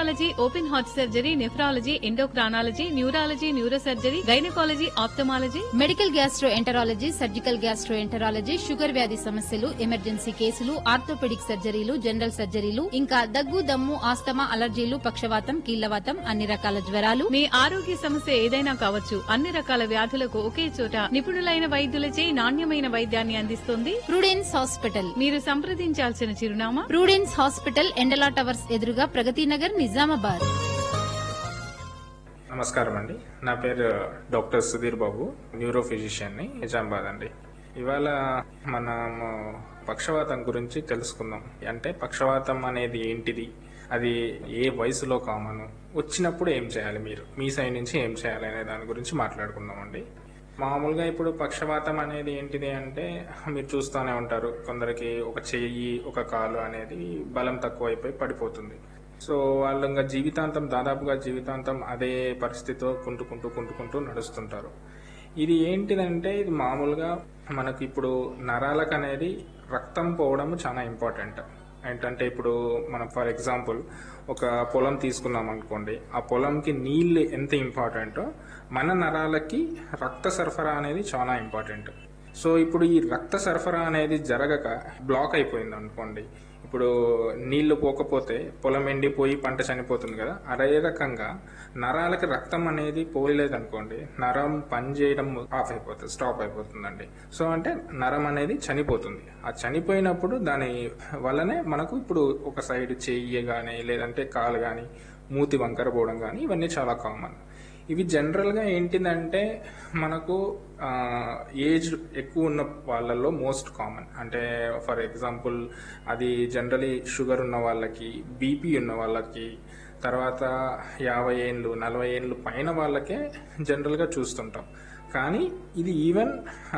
cardiology open heart surgery nephrology endocrinology neurology neurosurgery gynaecology ophthalmology medical gastroenterology surgical gastroenterology sugar వ్యాధి సమస్యలు emergency కేసులు orthopaedic సర్జరీలు general సర్జరీలు ఇంకా దగ్గు దమ్ము ఆస్తమా అలర్జీలు పక్షవాతం కీళ్లవాతం అన్ని రకాల జ్వరాలు మీ ఆరోగ్య సమస్య ఏదైనా కావచ్చు అన్ని రకాల వ్యాధులకు ఒకే చోట నిపుణులైన వైద్యులచే నాణ్యమైన వైద్యాన్ని అందిస్తుంది ప్రూడెన్స్ హాస్పిటల్ మీరు సంప్రదించాల్సిన చిరునామా ప్రూడెన్స్ హాస్పిటల్ ఎండలా టవర్స్ ఎదురుగా ప్రగతి నగర్ నిజామాబాద్ నమస్కారం అండి నా పేరు డాక్టర్ సుధీర్ బాబు న్యూరో ఫిజిషియన్ని నిజామాబాద్ అండి ఇవాళ మనము పక్షవాతం గురించి తెలుసుకుందాం అంటే పక్షవాతం అనేది ఏంటిది అది ఏ వయసులో కామన్ వచ్చినప్పుడు ఏం చేయాలి మీరు మీ సైడ్ నుంచి ఏం చేయాలి అనే దాని గురించి మాట్లాడుకుందాం అండి మామూలుగా ఇప్పుడు పక్షవాతం అనేది ఏంటిది అంటే మీరు చూస్తూనే ఉంటారు కొందరికి ఒక చెయ్యి ఒక కాలు అనేది బలం తక్కువైపోయి పడిపోతుంది సో వాళ్ళు ఇంకా జీవితాంతం దాదాపుగా జీవితాంతం అదే పరిస్థితితో కుంటుకుంటూ కుంటుకుంటూ నడుస్తుంటారు ఇది ఏంటిదంటే ఇది మామూలుగా మనకి ఇప్పుడు నరాలకు అనేది రక్తం పోవడం చాలా ఇంపార్టెంట్ ఏంటంటే ఇప్పుడు మనం ఫర్ ఎగ్జాంపుల్ ఒక పొలం తీసుకున్నాం అనుకోండి ఆ పొలంకి నీళ్ళు ఎంత ఇంపార్టెంటో మన నరాలకి రక్త సరఫరా అనేది చాలా ఇంపార్టెంట్ సో ఇప్పుడు ఈ రక్త సరఫరా అనేది జరగక బ్లాక్ అయిపోయింది అనుకోండి ఇప్పుడు నీళ్లు పోకపోతే పొలం ఎండిపోయి పంట చనిపోతుంది కదా అదే రకంగా నరాలకి రక్తం అనేది పోయలేదు అనుకోండి నరం పని చేయడం ఆఫ్ అయిపోతుంది స్టాప్ అయిపోతుందండి సో అంటే నరం అనేది చనిపోతుంది ఆ చనిపోయినప్పుడు దాని వల్లనే మనకు ఇప్పుడు ఒక సైడ్ చెయ్యి కానీ లేదంటే కాలు కానీ మూతి వంకర పోవడం కానీ ఇవన్నీ చాలా కామన్ ఇవి జనరల్గా ఏంటిదంటే మనకు ఏజ్ ఎక్కువ ఉన్న వాళ్ళల్లో మోస్ట్ కామన్ అంటే ఫర్ ఎగ్జాంపుల్ అది జనరలీ షుగర్ ఉన్న వాళ్ళకి బీపీ ఉన్న వాళ్ళకి తర్వాత యాభై ఏళ్ళు నలభై ఏళ్ళు పైన వాళ్ళకే జనరల్గా చూస్తుంటాం కానీ ఇది ఈవెన్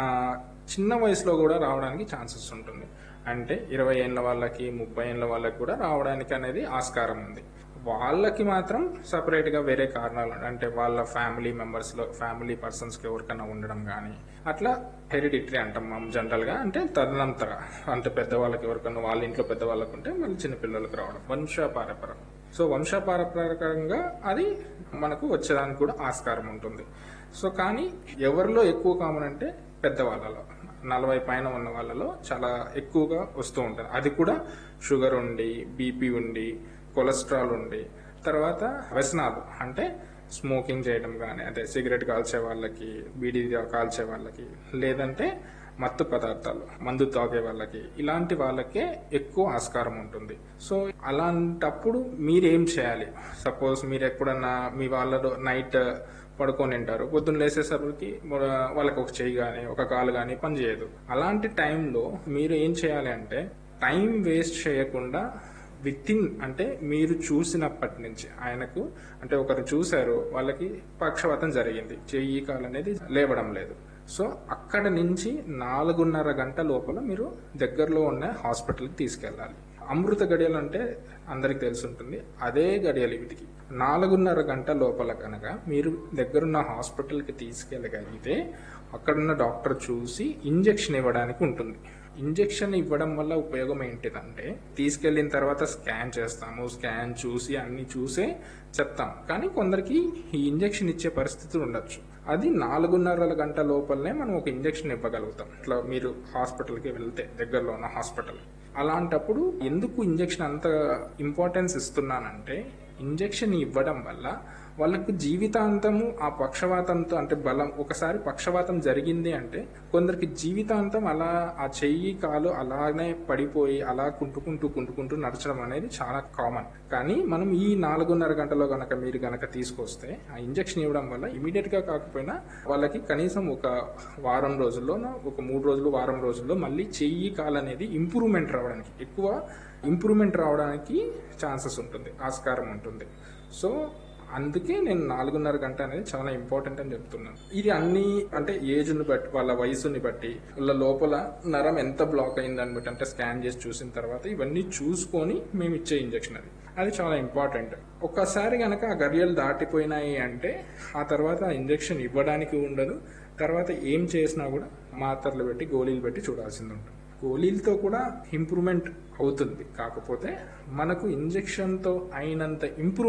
చిన్న వయసులో కూడా రావడానికి ఛాన్సెస్ ఉంటుంది అంటే ఇరవై ఏళ్ళ వాళ్ళకి ముప్పై ఏళ్ళ వాళ్ళకి కూడా రావడానికి అనేది ఆస్కారం ఉంది వాళ్ళకి మాత్రం సపరేట్గా వేరే కారణాలు అంటే వాళ్ళ ఫ్యామిలీ మెంబర్స్లో ఫ్యామిలీ పర్సన్స్కి ఎవరికైనా ఉండడం కానీ అట్లా హెరిడిటరీ అంటాం మనం జనరల్గా అంటే తదనంతర అంటే పెద్దవాళ్ళకి ఎవరికైనా వాళ్ళ ఇంట్లో పెద్దవాళ్ళకు ఉంటే మళ్ళీ చిన్నపిల్లలకు రావడం వంశపారపరం సో వంశపారపరకంగా అది మనకు వచ్చేదానికి కూడా ఆస్కారం ఉంటుంది సో కానీ ఎవరిలో ఎక్కువ కామన్ అంటే పెద్దవాళ్ళలో నలభై పైన ఉన్న వాళ్ళలో చాలా ఎక్కువగా వస్తూ ఉంటుంది అది కూడా షుగర్ ఉండి బీపీ ఉండి కొలెస్ట్రాల్ ఉండి తర్వాత వ్యసనాలు అంటే స్మోకింగ్ చేయడం కానీ అంటే సిగరెట్ కాల్చే వాళ్ళకి బీడీ కాల్చే వాళ్ళకి లేదంటే మత్తు పదార్థాలు మందు తాగే వాళ్ళకి ఇలాంటి వాళ్ళకే ఎక్కువ ఆస్కారం ఉంటుంది సో అలాంటప్పుడు మీరేం చేయాలి సపోజ్ మీరు ఎప్పుడన్నా మీ వాళ్ళలో నైట్ పడుకొని ఉంటారు పొద్దున్న లేసేసరికి వాళ్ళకి ఒక చెయ్యి కానీ ఒక కాలు కానీ పనిచేయదు అలాంటి టైంలో మీరు ఏం చేయాలి అంటే టైం వేస్ట్ చేయకుండా విత్ ఇన్ అంటే మీరు చూసినప్పటి నుంచి ఆయనకు అంటే ఒకరు చూశారు వాళ్ళకి పక్షవాతం జరిగింది చెయ్యి కాలు అనేది లేవడం లేదు సో అక్కడ నుంచి నాలుగున్నర గంట లోపల మీరు దగ్గరలో ఉన్న హాస్పిటల్కి తీసుకెళ్ళాలి అమృత గడియలు అంటే అందరికి తెలిసి ఉంటుంది అదే గడియలు వీటికి నాలుగున్నర గంట లోపల కనుక మీరు దగ్గరున్న హాస్పిటల్కి తీసుకెళ్ళగలిగితే అక్కడున్న డాక్టర్ చూసి ఇంజెక్షన్ ఇవ్వడానికి ఉంటుంది ఇంజెక్షన్ ఇవ్వడం వల్ల ఉపయోగం ఏంటిదంటే తీసుకెళ్లిన తర్వాత స్కాన్ చేస్తాము స్కాన్ చూసి అన్ని చూసే చెప్తాం కానీ కొందరికి ఈ ఇంజెక్షన్ ఇచ్చే పరిస్థితి ఉండొచ్చు అది నాలుగున్నర గంట లోపలనే మనం ఒక ఇంజెక్షన్ ఇవ్వగలుగుతాం ఇట్లా మీరు హాస్పిటల్కి వెళ్తే దగ్గరలో ఉన్న హాస్పిటల్ అలాంటప్పుడు ఎందుకు ఇంజెక్షన్ అంత ఇంపార్టెన్స్ ఇస్తున్నానంటే ఇంజెక్షన్ ఇవ్వడం వల్ల వాళ్ళకు జీవితాంతము ఆ పక్షవాతంతో అంటే బలం ఒకసారి పక్షవాతం జరిగింది అంటే కొందరికి జీవితాంతం అలా ఆ చెయ్యి కాలు అలానే పడిపోయి అలా కుంటుకుంటూ కుంటుకుంటూ నడచడం అనేది చాలా కామన్ కానీ మనం ఈ నాలుగున్నర గంటలో గనక మీరు గనక తీసుకొస్తే ఆ ఇంజెక్షన్ ఇవ్వడం వల్ల ఇమీడియట్ గా కాకపోయినా వాళ్ళకి కనీసం ఒక వారం రోజుల్లోనో ఒక మూడు రోజులు వారం రోజుల్లో మళ్ళీ చెయ్యి కాలు అనేది ఇంప్రూవ్మెంట్ రావడానికి ఎక్కువ ఇంప్రూవ్మెంట్ రావడానికి ఛాన్సెస్ ఉంటుంది ఆస్కారం ఉంటుంది సో అందుకే నేను నాలుగున్నర గంట అనేది చాలా ఇంపార్టెంట్ అని చెప్తున్నాను ఇది అన్ని అంటే ఏజ్ని బట్టి వాళ్ళ వయసుని బట్టి వాళ్ళ లోపల నరం ఎంత బ్లాక్ అయిందని బట్టి అంటే స్కాన్ చేసి చూసిన తర్వాత ఇవన్నీ చూసుకొని మేము ఇచ్చే ఇంజెక్షన్ అది అది చాలా ఇంపార్టెంట్ ఒక్కసారి కనుక ఆ గడియలు దాటిపోయినాయి అంటే ఆ తర్వాత ఇంజెక్షన్ ఇవ్వడానికి ఉండదు తర్వాత ఏం చేసినా కూడా మాత్రలు పెట్టి గోళీలు పెట్టి చూడాల్సింది ఉంటుంది గోళీలతో కూడా ఇంప్రూవ్మెంట్ అవుతుంది కాకపోతే మనకు ఇంజెక్షన్తో అయినంత ఇంప్రూవ్